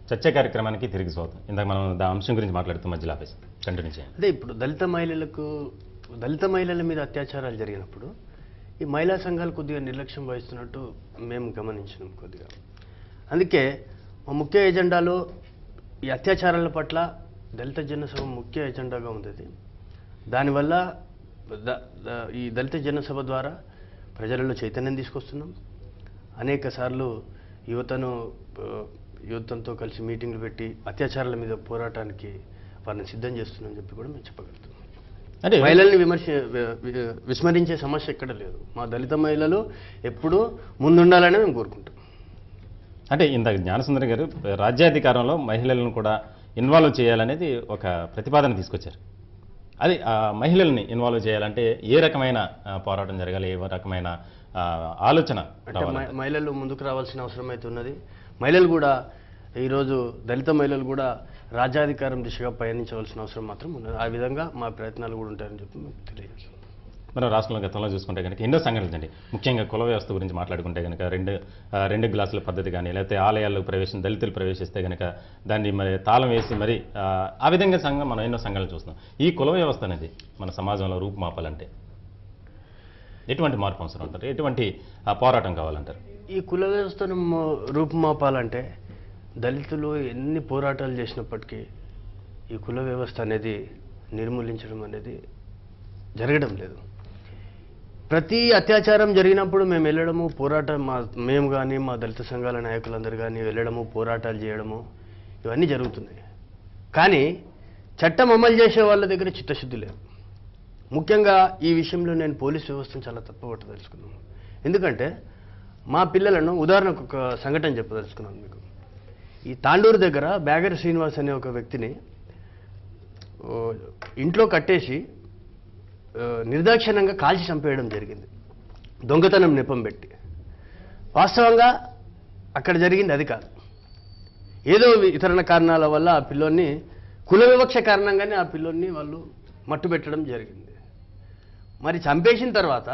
చర్చ కార్యక్రమానికి తిరిగి స్వాగతం ఇందాక మనం దా అంశం గురించి మాట్లాడుతూ మధ్యలో ఆపేసి కంటిన్యూ చేయండి అదే ఇప్పుడు దళిత మహిళలకు దళిత మహిళల మీద అత్యాచారాలు జరిగినప్పుడు ఈ మహిళా సంఘాలు కొద్దిగా నిర్లక్ష్యం వహిస్తున్నట్టు మేము గమనించినాం కొద్దిగా అందుకే మా ముఖ్య ఎజెండాలో ఈ అత్యాచారాల పట్ల దళిత జనసభ ముఖ్య ఎజెండాగా ఉంది అది దానివల్ల ద- ద- ఈ దళిత జనసభ ద్వారా ప్రజలలో చైతన్యం తీసుకొస్తున్నాం అనేక సార్లు యువతను ఆ, యువతంతో కలిసి మీటింగ్లు పెట్టి అత్యాచారాల మీద పోరాటానికి వారిని సిద్ధం చేస్తున్నాం చెప్పి కూడా మేము చెప్పగలుగుతున్నాం అంటే మహిళల్ని విమర్శ వి- వి- విస్మరించే సమస్య ఎక్కడ లేదు మా దళిత మహిళలు ఎప్పుడూ ముందుండాలని మేము కోరుకుంటాం అంటే ఇందాక జ్ఞానసుందరి గారు రాజ్యాధికారంలో మహిళలను కూడా ఇన్వాల్వ్ చేయాలనేది ఒక ప్రతిపాదన తీసుకొచ్చారు అది ఆ మహిళల్ని ఇన్వాల్వ్ చేయాలంటే ఏ రకమైన ఆ, పోరాటం జరగాలి ఏ రకమైన ఆ, ఆలోచన అంటే రావాలి మ- మహిళలు ముందుకు రావాల్సిన అవసరం అయితే ఉన్నది మహిళలు కూడా ఈరోజు దళిత మహిళలు కూడా రాజ్యాధికారం దిశగా పయనించవలసిన అవసరం మాత్రం ఉన్నది ఆ విధంగా మా ప్రయత్నాలు కూడా ఉంటాయని చెప్పి మేము తెలియజేస్తాం మనం రాష్ట్రంలో గతంలో చూసుకుంటే కనుక ఎన్నో సంఘటనలు అండి ముఖ్యంగా కుల వ్యవస్థ గురించి మాట్లాడుకుంటే కనుక రెండు ఆ, రెండు గ్లాసుల పద్ధతి కానీ లేకపోతే ఆలయాల్లో ప్రవేశం దళితులు ప్రవేశిస్తే కనుక దాన్ని మరి తాళం వేసి మరి ఆ, ఆ విధంగా సంఘం మనం ఎన్నో సంఘాలు చూస్తున్నాం ఈ కుల వ్యవస్థ అనేది మన సమాజంలో రూపుమాపాలంటే ఎటువంటి మార్పు అవసరం అంటారు ఎటువంటి ఆ, పోరాటం కావాలంటారు ఈ కుల వ్యవస్థను మో- రూపుమాపాలంటే దళితులు ఎన్ని పోరాటాలు చేసినప్పటికీ ఈ కుల వ్యవస్థ అనేది నిర్మూలించడం అనేది జరగడం లేదు ప్రతి అత్యాచారం జరిగినప్పుడు మేము వెళ్ళడము పోరాటం మా మేము కానీ మా దళిత సంఘాల నాయకులందరూ కానీ వెళ్ళడము పోరాటాలు చేయడము ఇవన్నీ జరుగుతున్నాయి కానీ చట్టం అమలు చేసే వాళ్ళ దగ్గర చిత్తశుద్ధి లేదు ముఖ్యంగా ఈ విషయంలో నేను పోలీస్ వ్యవస్థను చాలా తప్పుపట్టదలుచుకున్నాను ఎందుకంటే మా పిల్లలను ఉదాహరణకు ఒక సంఘటన చెప్పదలుచుకున్నాను మీకు ఈ తాండూరు దగ్గర బ్యాగర్ శ్రీనివాస్ అనే ఒక వ్యక్తిని ఓ, ఇంట్లో కట్టేసి ఆ, నిర్దాక్షిణ్యంగా కాల్చి చంపేయడం జరిగింది దొంగతనం నెపం పెట్టి వాస్తవంగా అక్కడ జరిగింది అది కాదు ఏదో ఇతర కారణాల వల్ల ఆ పిల్లోని కుల వివక్ష కారణంగానే ఆ పిల్లోని వాళ్ళు మట్టు పెట్టడం జరిగింది మరి చంపేసిన తర్వాత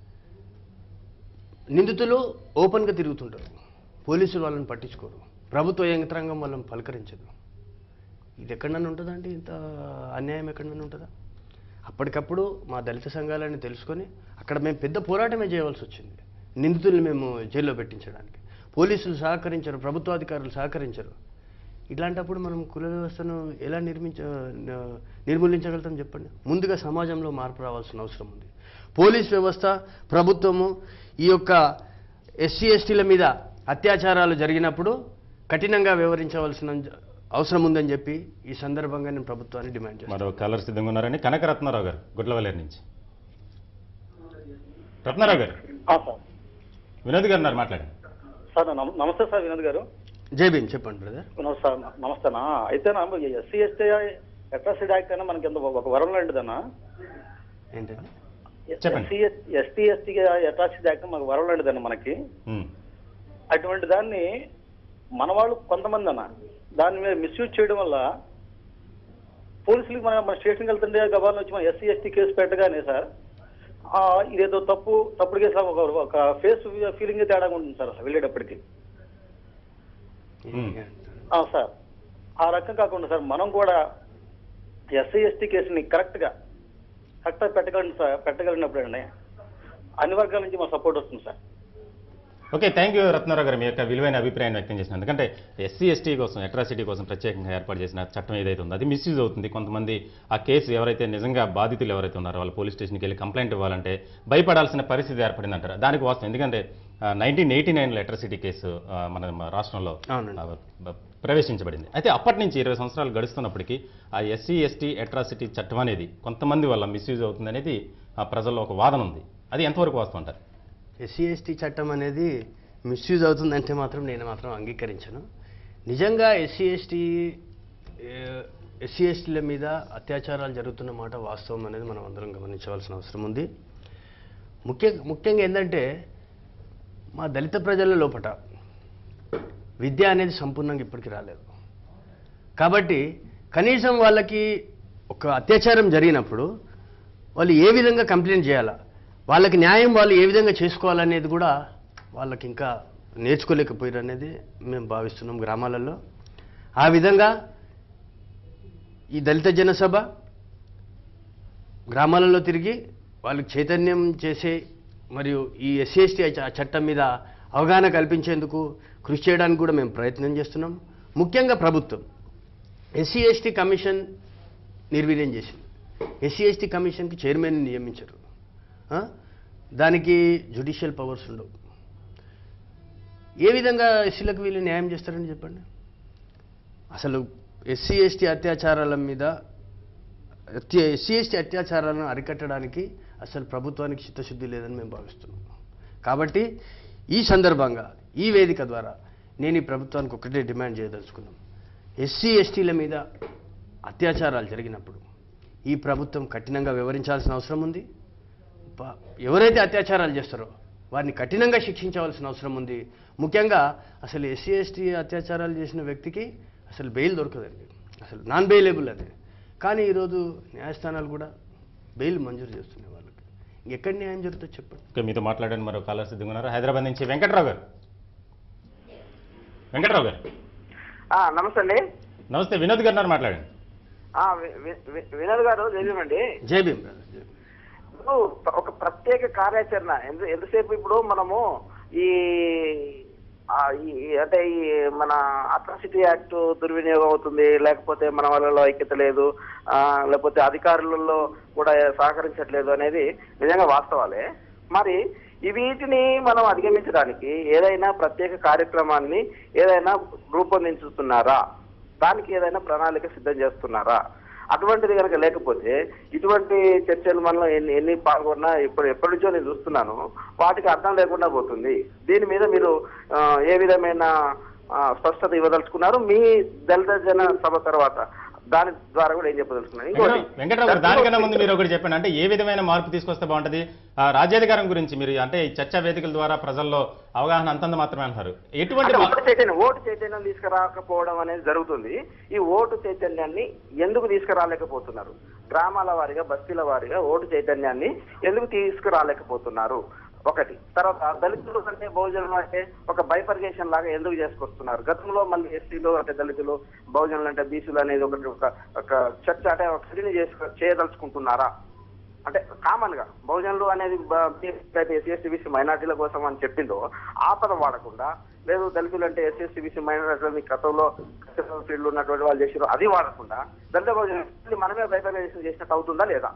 నిందితులు ఓపెన్గా తిరుగుతుంటారు పోలీసులు వాళ్ళని పట్టించుకోరు ప్రభుత్వ యంత్రాంగం వాళ్ళని పలకరించదు ఇది ఎక్కడన్నా ఉంటుందండి ఇంత అన్యాయం ఎక్కడన్నా ఉంటుందా అప్పటికప్పుడు మా దళిత సంఘాలని తెలుసుకొని అక్కడ మేము పెద్ద పోరాటమే చేయవలసి వచ్చింది నిందితుల్ని మేము జైల్లో పెట్టించడానికి పోలీసులు సహకరించరు ప్రభుత్వాధికారులు సహకరించరు ఇట్లాంటప్పుడు మనం కుల వ్యవస్థను ఎలా నిర్మించ నిర్మూలించగలుగుతాం చెప్పండి ముందుగా సమాజంలో మార్పు రావాల్సిన అవసరం ఉంది పోలీస్ వ్యవస్థ ప్రభుత్వము ఈ యొక్క ఎస్సీ ఎస్టీల మీద అత్యాచారాలు జరిగినప్పుడు కఠినంగా వ్యవహరించవలసిన అవసరం ఉందని చెప్పి ఈ సందర్భంగా నేను ప్రభుత్వాన్ని డిమాండ్ చేస్తాను మరో కలర్ సిద్ధంగా ఉన్నారని కనక రత్నారావు గారు గుడ్లవల్లేరు నుంచి రత్నారావు గారు ఆ, సార్ వినోద్ గారు ఉన్నారు మాట్లాడండి సార్ నమ- నమస్తే సార్ వినోద్ గారు జై భీమ్ చెప్పండి బ్రదర్ వినోద్ సార్ న- నమస్తేనా అయితే నా ఎస్సీ ఎస్టీ అట్రాసిటీ యాక్ట్ అయినా మనకి ఎంత ఒక వరం లాంటిదన్నా ఏంటండి చెప్పండి. SC ST ST atrocity act మనకు వరం లాంటిదన్న మనకి ఉమ్. అటువంటి దాన్ని మన వాళ్ళు కొంతమంది అన్న దాని మీద మిస్యూజ్ చేయడం వల్ల పోలీసులకి మన మన స్టేషన్కి వెళ్తుంటే గవర్నర్ వచ్చి మన ఎస్సీ ఎస్టీ కేసు పెట్టగానే సార్ ఆ, ఇదేదో తప్పు తప్పుడు కేసు లాగా ఒక ఒక ఫేస్ ఫీలింగ్ తేడాగా ఉంటుంది సార్ అసలు వెళ్ళేటప్పటికి Hmm. ఆ, సార్ ఆ రకం కాకుండా సార్ మనం కూడా ఎస్సీ ఎస్టీ కేసుని కరెక్ట్గా కరెక్ట్గా పెట్టగలను సార్ పెట్టగలిగినప్పుడండి అన్ని వర్గాల నుంచి మా సపోర్ట్ వస్తుంది sir okay thank you Ratnarao garu మీ యొక్క విలువైన అభిప్రాయాన్ని వ్యక్తం చేసిన ఎందుకంటే ఎస్సీ ఎస్టీ కోసం అట్రాసిటీ కోసం ప్రత్యేకంగా ఏర్పాటు చేసిన చట్టం ఏదైతే ఉందో అది మిస్యూజ్ అవుతుంది కొంతమంది ఆ కేసు ఎవరైతే నిజంగా బాధితులు ఎవరైతే ఉన్నారో వాళ్ళు పోలీస్ స్టేషన్కి వెళ్ళి కంప్లైంట్ ఇవ్వాలంటే భయపడాల్సిన పరిస్థితి ఏర్పడింది అంటారు దానికి వాస్తవం ఎందుకంటే నైన్టీన్ ఎయిటీ నైన్లో అట్రాసిటీ కేసు ఆ, మన మన రాష్ట్రంలో అవునండి. ఆ, బ- ప్రవేశించబడింది అయితే అప్పటి నుంచి ఇరవై సంవత్సరాలు గడుస్తున్నప్పటికీ ఆ ఎస్సీ ఎస్టీ అట్రాసిటీ చట్టం అనేది కొంతమంది వల్ల మిస్యూజ్ అవుతుంది అనేది ఆ ప్రజల్లో ఒక వాదన ఉంది అది ఎంతవరకు వాస్తవం అంటారు ఎస్సీ ఎస్టీ చట్టం అనేది మిస్యూజ్ అవుతుందంటే మాత్రం నేను మాత్రం అంగీకరించను నిజంగా ఎస్సీ ఎస్టీ ఎస్సీ ఎస్టీల మీద అత్యాచారాలు జరుగుతున్న మాట వాస్తవం అనేది మనం అందరం గమనించవలసిన అవసరం ఉంది ముఖ్య ముఖ్యంగా ఏంటంటే మా దళిత ప్రజల లోపట విద్య అనేది సంపూర్ణంగా ఇప్పటికి రాలేదు కాబట్టి కనీసం వాళ్ళకి ఒక అత్యాచారం జరిగినప్పుడు వాళ్ళు ఏ విధంగా కంప్లైంట్ చేయాలా వాళ్ళకి న్యాయం వాళ్ళు ఏ విధంగా చేసుకోవాలనేది కూడా వాళ్ళకి ఇంకా నేర్చుకోలేకపోయారు అనేది మేము భావిస్తున్నాం గ్రామాలలో ఆ విధంగా ఈ దళిత జనసభ గ్రామాలలో తిరిగి వాళ్ళకి చైతన్యం చేసే మరియు ఈ ఎస్సీ ఎస్టీ చట్టం మీద అవగాహన కల్పించేందుకు కృషి చేయడానికి కూడా మేము ప్రయత్నం చేస్తున్నాం ముఖ్యంగా ప్రభుత్వం ఎస్సీ ఎస్టీ కమిషన్ నిర్వీర్యం చేసింది ఎస్సీ ఎస్టీ కమిషన్కి చైర్మన్ నియమించరు ఆ? దానికి జుడిషియల్ పవర్స్ ఉండవు ఏ విధంగా ఎస్సీలకు వీళ్ళు న్యాయం చేస్తారని చెప్పండి అసలు ఎస్సీ ఎస్టీ అత్యాచారాల మీద ఎస్సీ ఎస్టీ అత్యాచారాలను అరికట్టడానికి అసలు ప్రభుత్వానికి చిత్తశుద్ధి లేదని మేము భావిస్తున్నాం కాబట్టి ఈ సందర్భంగా ఈ వేదిక ద్వారా నేను ఈ ప్రభుత్వానికి ఒకటే డిమాండ్ చేయదలుచుకున్నాం ఎస్సీ ఎస్టీల మీద అత్యాచారాలు జరిగినప్పుడు ఈ ప్రభుత్వం కఠినంగా వివరించాల్సిన అవసరం ఉంది ప- ఎవరైతే అత్యాచారాలు చేస్తారో వారిని కఠినంగా శిక్షించవలసిన అవసరం ఉంది ముఖ్యంగా అసలు ఎస్సీ ఎస్టీ అత్యాచారాలు చేసిన వ్యక్తికి అసలు బెయిల్ దొరకదండి అసలు నాన్ బెయిలబుల్ అది కానీ ఈరోజు న్యాయస్థానాలు కూడా బెయిల్ మంజూరు చేస్తున్నాయి వాళ్ళకి ఎక్కడ న్యాయం జరుగుతుందో చెప్పండి ఓకే మీతో మాట్లాడడానికి మరో కాలర్ సిద్ధంగా ఉన్నారు హైదరాబాద్ నుంచి వెంకట్రావు గారు వెంకట్రావు గారు ఆ, నమస్తే అండి నమస్తే వినోద్ గారు ఉన్నారు మాట్లాడండి ఆ, వి- వి- వి- వినోద్ గారు జయమండి జై భీమ్ బ్రదర్ జై భీమ్. ఇప్పుడు ఒక ప్రత్యేక కార్యాచరణ ఎందు ఎంతసేపు ఇప్పుడు మనము ఈ ఆ, ఈ- ఈ- అంటే ఈ మన అట్రాసిటీ యాక్ట్ దుర్వినియోగం అవుతుంది లేకపోతే మన వాళ్ళలో ఐక్యత లేదు ఆ, లేకపోతే అధికారులలో కూడా సహకరించట్లేదు అనేది నిజంగా వాస్తవాలే మరి ఈ వీటిని మనం అధిగమించడానికి ఏదైనా ప్రత్యేక కార్యక్రమాన్ని ఏదైనా రూపొందించుతున్నారా దానికి ఏదైనా ప్రణాళిక సిద్ధం చేస్తున్నారా అటువంటిది కనుక లేకపోతే ఇటువంటి చర్చలు మనలో ఎన్ని ఎన్ని పాల్గొన్నా ఇప్పుడు ఎప్పటి నుంచో నేను చూస్తున్నాను వాటికి అర్థం లేకుండా పోతుంది దీని మీద మీరు ఆ, ఏ విధమైన ఆ, స్పష్టత ఇవ్వదలుచుకున్నారు మీ దళిత జన సభ తర్వాత దాని ద్వారా కూడా ఏం చెప్పదలుచుకున్నారు ఇంకోటి వెంకట్రావు- వెంకట్రావు గారు దానికన్నా ముందు మీరు ఒకటి చెప్పండి అంటే ఏ విధమైన మార్పు తీసుకొస్తే బాగుంటది ఆ, రాజ్యాధికారం గురించి మీరు అంటే ఈ చర్చా వేదికల ద్వారా ప్రజల్లో అవగాహన అంతంత మాత్రమే అంటున్నారు ఎటువంటి అంటే మా- ఓటు చైతన్యం ఓటు చైతన్యం తీసుకురాకపోవడం అనేది జరుగుతుంది ఈ ఓటు చైతన్యాన్ని ఎందుకు తీసుకురాలేకపోతున్నారు గ్రామాల వారిగా బస్తీల వారిగా ఓటు చైతన్యాన్ని ఎందుకు తీసుకురాలేకపోతున్నారు ఒకటి తర్వాత దళితులు అంటే బహుజనులు అంటే ఒక బైఫర్గేషన్ లాగా ఎందుకు చేసుకొస్తున్నారు గతంలో మళ్ళీ ఎస్సీలు అంటే దళితులు బహుజనులు అంటే బీసీలు అనేది ఒకటి ఒక ఒక చర్చ అంటే ఒక చర్యని చేసుకు చేయదలుచుకుంటున్నారా అంటే కామన్ గా బహుజనులు అనేది ఎస్సీ ఎస్టీ బీసీ మైనార్టీల కోసం అని చెప్పిందో ఆ పదం వాడకుండా లేదు దళితులు అంటే ఎస్సీ ఎస్టీ బీసీ మైనార్టీలు గతంలో ఫీల్డ్ ఉన్నటువంటి వాళ్ళు చేసారు అది వాడకుండా దళిత బహుజనులు మనమే బైఫర్గేషన్ చేసినట్టు అవుతుందా లేదా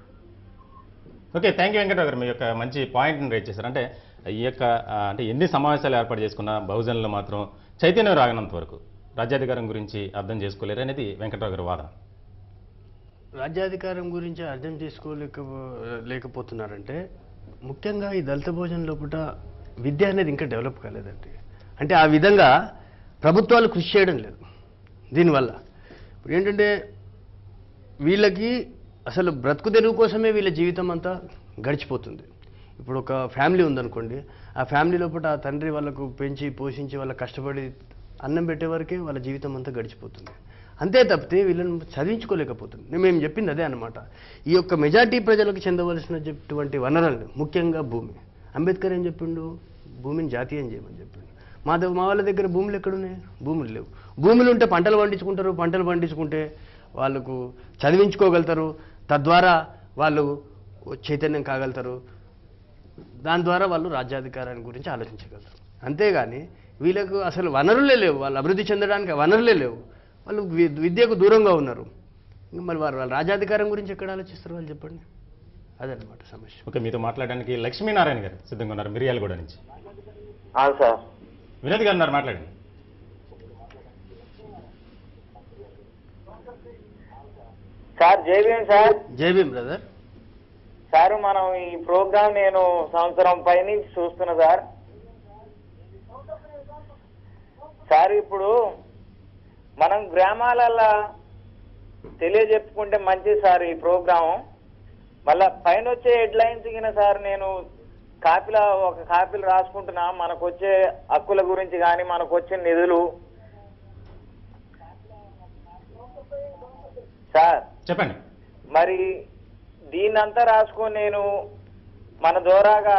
ఓకే థ్యాంక్ యూ వెంకటరావు గారు మీ యొక్క మంచి పాయింట్ని రేట్ చేశారు అంటే ఈ యొక్క ఆ, అంటే ఎన్ని సమావేశాలు ఏర్పాటు చేసుకున్నా బహుజనులు మాత్రం చైతన్యం రాగనంత వరకు రాజ్యాధికారం గురించి అర్థం చేసుకోలేరు అనేది వెంకటరావు గారి వాదన రాజ్యాధికారం గురించి అర్థం చేసుకోలేక లేకపోతున్నారంటే ముఖ్యంగా ఈ దళిత భోజనం లోపల విద్య అనేది ఇంకా డెవలప్ కాలేదండి అంటే ఆ విధంగా ప్రభుత్వాలు కృషి చేయడం లేదు దీనివల్ల ఇప్పుడు ఏంటంటే వీళ్ళకి అసలు బ్రతుకు తెరువు కోసమే వీళ్ళ జీవితం అంతా గడిచిపోతుంది ఇప్పుడు ఒక ఫ్యామిలీ ఉందనుకోండి ఆ ఫ్యామిలీ లోపల ఆ తండ్రి వాళ్ళకు పెంచి పోషించి వాళ్ళ కష్టపడి అన్నం పెట్టే వరకే వాళ్ళ జీవితం అంతా గడిచిపోతుంది అంతే తప్పితే వీళ్ళని చదివించుకోలేకపోతుంది నేను మేము చెప్పింది అదే అనమాట ఈ యొక్క మెజార్టీ ప్రజలకు చెందవలసినటువంటి వనరులు ముఖ్యంగా భూమి అంబేద్కర్ ఏం చెప్పిండు భూమిని జాతీయం చేయమని చెప్పిండు మా దగ్గర మా వాళ్ళ దగ్గర భూములు ఎక్కడున్నాయి భూములు లేవు భూములు ఉంటే పంటలు పండించుకుంటారు పంటలు పండించుకుంటే వాళ్ళకు చదివించుకోగలుగుతారు తద్వారా వాళ్ళు చైతన్యం కాగలుగుతారు దాని ద్వారా వాళ్ళు రాజ్యాధికారాన్ని గురించి ఆలోచించగలరు అంతేగాని వీళ్ళకు అసలు వనరులే లేవు వాళ్ళు అభివృద్ధి చెందడానికి వనరులే లేవు వాళ్ళు వి- విద్యకు దూరంగా ఉన్నారు ఇంకా మరి వారు వాళ్ళ రాజ్యాధికారం గురించి ఎక్కడ ఆలోచిస్తారు వాళ్ళు చెప్పండి అదనమాట సమస్య ఓకే మీతో మాట్లాడడానికి లక్ష్మీనారాయణ గారు సిద్ధంగా ఉన్నారు మిరియాలగూడ నుంచి అవును సార్ వినోద్ గారు ఉన్నారు మాట్లాడండి సార్ జేబీఎం సార్ జై భీమ్ బ్రదర్ సార్ మనం ఈ ప్రోగ్రామ్ నేను సంవత్సరం పై నుంచి చూస్తున్నా సార్ సార్ ఇప్పుడు మనం గ్రామాలల్లో తెలియజెప్పుకుంటే మంచిది సార్ ఈ ప్రోగ్రాము మళ్ళా పైన వచ్చే హెడ్లైన్స్ కింద సార్ నేను కాపీలో ఒక కాపీలు రాసుకుంటున్నా మనకు వచ్చే హక్కుల గురించి కానీ మనకు వచ్చే నిధులు సార్ చెప్పండి మరి దీన్నంతా రాసుకొని నేను మన ద్వారాగా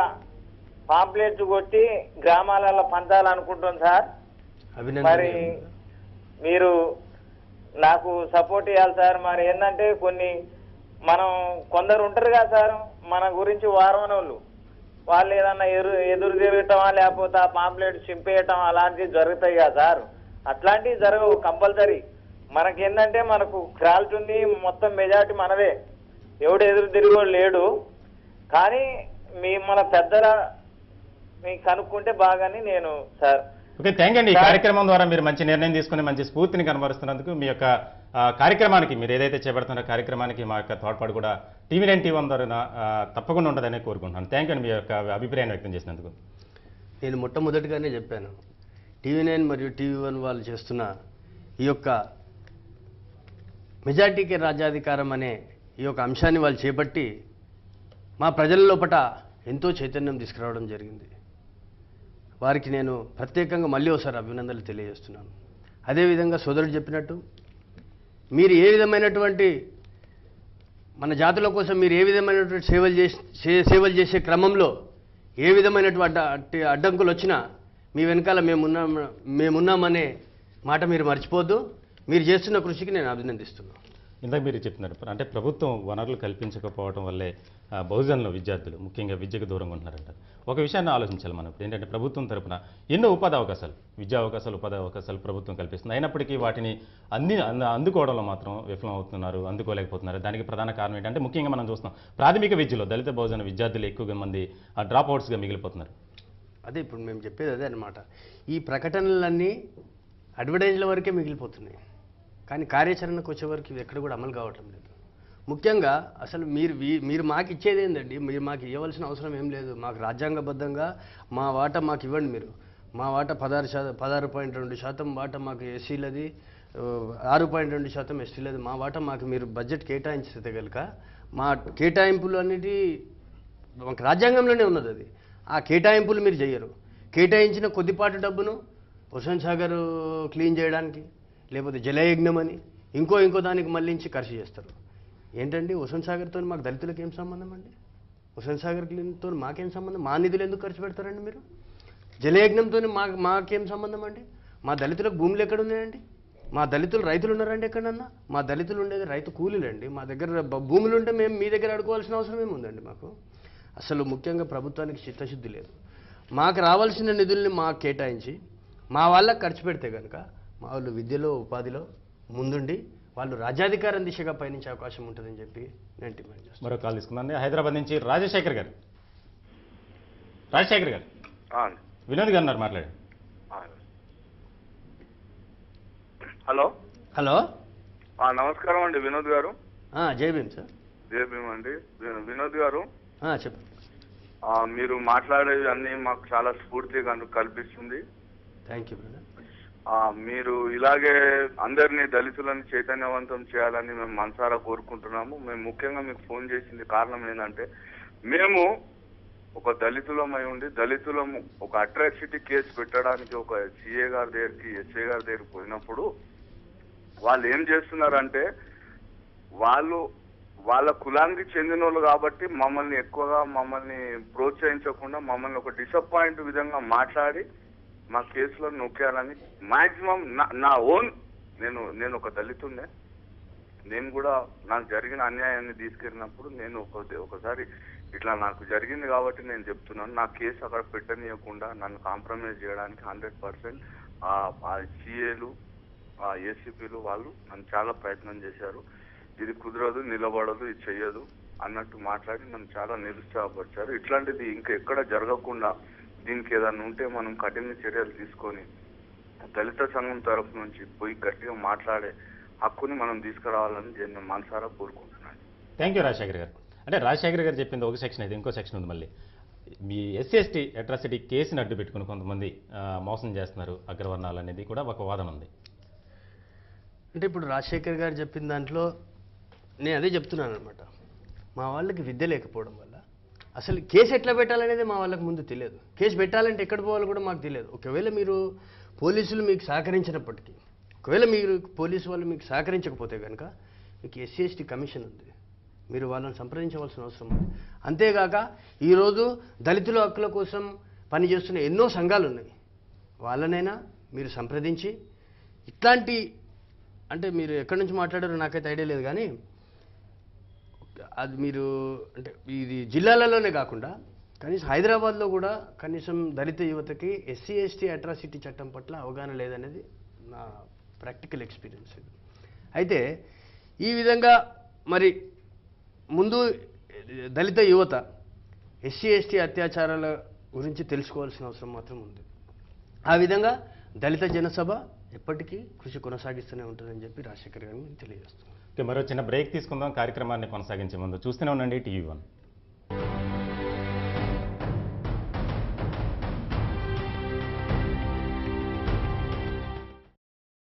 పాంప్లెట్స్ కొట్టి గ్రామాలలో పంచాలనుకుంటున్నాను సార్ మరి అభినందన మీరు నాకు సపోర్ట్ ఇవ్వాలి సార్ మరి ఏంటంటే కొన్ని మనం కొందరు ఉంటారు కదా సార్ మన గురించి వారమని వాళ్ళు వాళ్ళు ఏదన్నా ఎరు ఎదురు తిరగటమా లేకపోతే ఆ పాంప్లెట్ చింపేయటం అలాంటివి జరుగుతాయి కదా సార్ అట్లాంటివి జరగవు కంపల్సరీ మనకి ఏంటంటే మనకు క్రాల్ట్ ఉంది మొత్తం మెజారిటీ మనదే ఎవడు ఎదురు తిరిగోడు లేడు కానీ మీ మన పెద్దల మీకు కనుక్కుంటే బాగాని నేను సార్ ఓకే థ్యాంక్ అండి ఈ సార్. కార్యక్రమం ద్వారా మీరు మంచి నిర్ణయం తీసుకుని మంచి స్ఫూర్తిని కనబరుస్తున్నందుకు మీ యొక్క ఆ, కార్యక్రమానికి మీరు ఏదైతే చేపడుతున్న కార్యక్రమానికి మా యొక్క తోడ్పాటు కూడా టీవీ నైన్ టీవీ వన్ ద్వారా ఆ, తప్పకుండా ఉండదని కోరుకుంటున్నాను థ్యాంక్ అండి మీ యొక్క అభిప్రాయాన్ని వ్యక్తం చేసినందుకు నేను మొట్టమొదటిగానే చెప్పాను టీవీ నైన్ మరియు టీవీ వన్ వాళ్ళు చేస్తున్న ఈ యొక్క మెజార్టీకి రాజ్యాధికారం అనే ఈ యొక్క అంశాన్ని వాళ్ళు చేపట్టి మా ప్రజల లోపట ఎంతో చైతన్యం తీసుకురావడం జరిగింది వారికి నేను ప్రత్యేకంగా మళ్ళీ ఒకసారి అభినందనలు తెలియజేస్తున్నాను అదేవిధంగా సోదరుడు చెప్పినట్టు మీరు ఏ విధమైనటువంటి మన జాతుల కోసం మీరు ఏ విధమైనటువంటి సేవలు చేసి సే- సేవలు చేసే క్రమంలో ఏ విధమైనటువంటి అడ్డ అట్టి అడ్డంకులు వచ్చినా మీ వెనకాల మేమున్నాం మేమున్నామనే మాట మీరు మర్చిపోద్దు మీరు చేస్తున్న కృషికి నేను అభినందిస్తున్నాను ఇందాక మీరు చెప్పినారు అంటే ప్రభుత్వం వనరులు కల్పించకపోవడం వల్లే ఆ, బహుజనులు విద్యార్థులు ముఖ్యంగా విద్యకు దూరంగా ఉంటున్నారంట ఒక విషయాన్ని ఆలోచించాలి మనం ఇప్పుడు ఏంటంటే ప్రభుత్వం తరపున ఎన్నో ఉపాధి అవకాశాలు విద్యా అవకాశాలు ఉపాధి అవకాశాలు ప్రభుత్వం కల్పిస్తుంది అయినప్పటికీ వాటిని అంది అంద- అందుకోవడంలో మాత్రం విఫలం అవుతున్నారు అందుకోలేకపోతున్నారు దానికి ప్రధాన కారణం ఏంటంటే ముఖ్యంగా మనం చూస్తున్నాం ప్రాథమిక విద్యలో దళిత బహుజన విద్యార్థులు ఎక్కువగా మంది డ్రాప్ అవుట్స్గా మిగిలిపోతున్నారు అదే ఇప్పుడు మేము చెప్పేది అదే అనమాట ఈ ప్రకటనలన్నీ అడ్వర్టైజ్ల వరకే మిగిలిపోతున్నాయి కానీ కార్యాచరణకు వచ్చే వరకు ఇవి ఎక్కడ కూడా అమలు కావటం లేదు ముఖ్యంగా అసలు మీరు వీ- మీరు మాకు ఇచ్చేది ఏందండి మీరు మాకు ఇవ్వాల్సిన అవసరం ఏం లేదు మాకు రాజ్యాంగబద్ధంగా మా వాటా మాకు ఇవ్వండి మీరు మా వాటా పదహారు శాతం పదహారు పాయింట్ రెండు శాతం వాటా మాకు ఎస్సీలది ఆ, ఆరు పాయింట్ రెండు శాతం ఎస్టీలది మా వాటా మాకు మీరు బడ్జెట్ కేటాయించితే కనుక మా కేటాయింపులు అన్నిటి మాకు రాజ్యాంగంలోనే ఉన్నది అది ఆ కేటాయింపులు మీరు చేయరు కేటాయించిన కొద్దిపాటి డబ్బును హుసేన్ సాగర్ క్లీన్ చేయడానికి లేకపోతే జలయజ్ఞం అని ఇంకో ఇంకో దానికి మళ్ళించి ఖర్చు చేస్తారు ఏంటండి హుసేన్ సాగర్తో మాకు దళితులకు ఏం సంబంధం అండి హుసేన్ సాగర్ క్లీన్తో మాకేం సంబంధం మా నిధులు ఎందుకు ఖర్చు పెడతారండి మీరు జలయజ్ఞంతో మా మాకేం సంబంధం అండి మా దళితులకు భూములు ఎక్కడ ఉన్నాయండి మా దళితులు రైతులు ఉన్నారండి ఎక్కడన్నా మా దళితులు ఉండేది రైతు కూలీలండి మా దగ్గర బ- భూములు ఉంటే మేము మీ దగ్గర అడుకోవాల్సిన అవసరం ఏముందండి మాకు అసలు ముఖ్యంగా ప్రభుత్వానికి చిత్తశుద్ధి లేదు మాకు రావాల్సిన నిధుల్ని మాకు కేటాయించి మా వాళ్ళకి ఖర్చు పెడితే కనుక మా వాళ్ళు విద్యలో ఉపాధిలో ముందుండి వాళ్ళు రాజ్యాధికారం దిశగా పయనించే అవకాశం ఉంటుందని చెప్పి నేను డిమాండ్ చేస్తాను మరో కాల్ తీసుకుందాం హైదరాబాద్ నుంచి రాజశేఖర్ గారు రాజశేఖర్ గారు వినోద్ గారు ఉన్నారు మాట్లాడండి హలో హలో ఆ, నమస్కారం అండి వినోద్ గారు ఆ, జై భీమ్ సార్ జయ భీమ్ అండి వి- వినోద్ గారు ఆ, చెప్పండి ఆ, మీరు మాట్లాడేవి అన్ని మాకు చాలా స్ఫూర్తి కను- కల్పిస్తుంది థ్యాంక్ యూ బ్రదర్ ఆ, మీరు ఇలాగే అందరినీ దళితులను చైతన్యవంతం చేయాలని మేము మనసారా కోరుకుంటున్నాము మేము ముఖ్యంగా మీకు ఫోన్ చేసింది కారణం ఏంటంటే మేము ఒక దళితులమై ఉండి దళితులము ఒక అట్రాసిటీ కేసు పెట్టడానికి ఒక సిఏ గారి దగ్గరికి ఎస్ఏ గారి దగ్గరికి పోయినప్పుడు వాళ్ళు ఏం చేస్తున్నారంటే వాళ్ళు వాళ్ళ కులానికి చెందిన వాళ్ళు కాబట్టి మమ్మల్ని ఎక్కువగా మమ్మల్ని ప్రోత్సహించకుండా మమ్మల్ని ఒక డిసప్పాయింట్ విధంగా మాట్లాడి మా కేసులో నొక్కేయాలని మాక్సిమం నా ఓన్ నేను నేను ఒక దళితుండే నేను కూడా నాకు జరిగిన అన్యాయాన్ని తీసుకెళ్ళినప్పుడు నేను ఒక ఒకసారి ఇట్లా నాకు జరిగింది కాబట్టి నేను చెప్తున్నాను నా కేసు అక్కడ పెట్టనీయకుండా నన్ను కాంప్రమైజ్ చేయడానికి హండ్రెడ్ పర్సెంట్ ఆ సిఏలు ఆ ఏసీపీలు వాళ్ళు నన్ను చాలా ప్రయత్నం చేశారు ఇది కుదరదు నిలబడదు ఇది చెయ్యదు అన్నట్టు మాట్లాడి నన్ను చాలా నిరుత్సాహపరిచారు ఇట్లాంటిది ఇంకా ఎక్కడ జరగకుండా దీనికి ఏదైనా ఉంటే మనం కఠిన చర్యలు తీసుకొని దళిత సంఘం తరఫు నుంచి పోయి గట్టిగా మాట్లాడే హక్కుని మనం తీసుకురావాలని నేను మనసారా కోరుకుంటున్నాను థ్యాంక్ యూ రాజశేఖర్ గారు అంటే రాజశేఖర్ గారు చెప్పింది ఒక సెక్షన్ అయితే ఇంకో సెక్షన్ ఉంది మళ్ళీ మీ ఎస్సీ ఎస్టీ అట్రాసిటీ కేసుని అడ్డు పెట్టుకుని కొంతమంది ఆ, మోసం చేస్తున్నారు అగ్రవర్ణాలు అనేది కూడా ఒక వాదన ఉంది అంటే ఇప్పుడు రాజశేఖర్ గారు చెప్పిన దాంట్లో నేను అదే చెప్తున్నాను అనమాట మా వాళ్ళకి విద్య లేకపోవడం వల్ల అసలు కేసు ఎట్లా పెట్టాలనేది మా వాళ్ళకి ముందు తెలియదు కేసు పెట్టాలంటే ఎక్కడ పోవాలో కూడా మాకు తెలియదు ఒకవేళ మీరు పోలీసులు మీకు సహకరించినప్పటికీ ఒకవేళ మీరు పోలీసు వాళ్ళు మీకు సహకరించకపోతే కనుక మీకు ఎస్సీ ఎస్టీ కమిషన్ ఉంది మీరు వాళ్ళని సంప్రదించవలసిన అవసరం ఉంది అంతేగాక ఈరోజు దళితుల హక్కుల కోసం పనిచేస్తున్న ఎన్నో సంఘాలు ఉన్నాయి వాళ్ళనైనా మీరు సంప్రదించి ఇట్లాంటి అంటే మీరు ఎక్కడి నుంచి మాట్లాడారో నాకైతే ఐడియా లేదు కానీ అది మీరు అంటే ఇది జిల్లాలలోనే కాకుండా కనీసం హైదరాబాద్లో కూడా కనీసం దళిత యువతకి ఎస్సీ ఎస్టీ అట్రాసిటీ చట్టం పట్ల అవగాహన లేదనేది నా ప్రాక్టికల్ ఎక్స్పీరియన్స్ ఇది అయితే ఈ విధంగా మరి ముందు దళిత యువత ఎస్సీ ఎస్టీ అత్యాచారాల గురించి తెలుసుకోవాల్సిన అవసరం మాత్రం ఉంది ఆ విధంగా దళిత జనసభ ఎప్పటికీ కృషి కొనసాగిస్తూనే ఉంటుందని చెప్పి రాజశేఖర్ గారిని తెలియజేస్తున్నాను ఓకే మరో చిన్న బ్రేక్ తీసుకుందాం కార్యక్రమాన్ని కొనసాగించే ముందు చూస్తూనే ఉండండి టీవీ వన్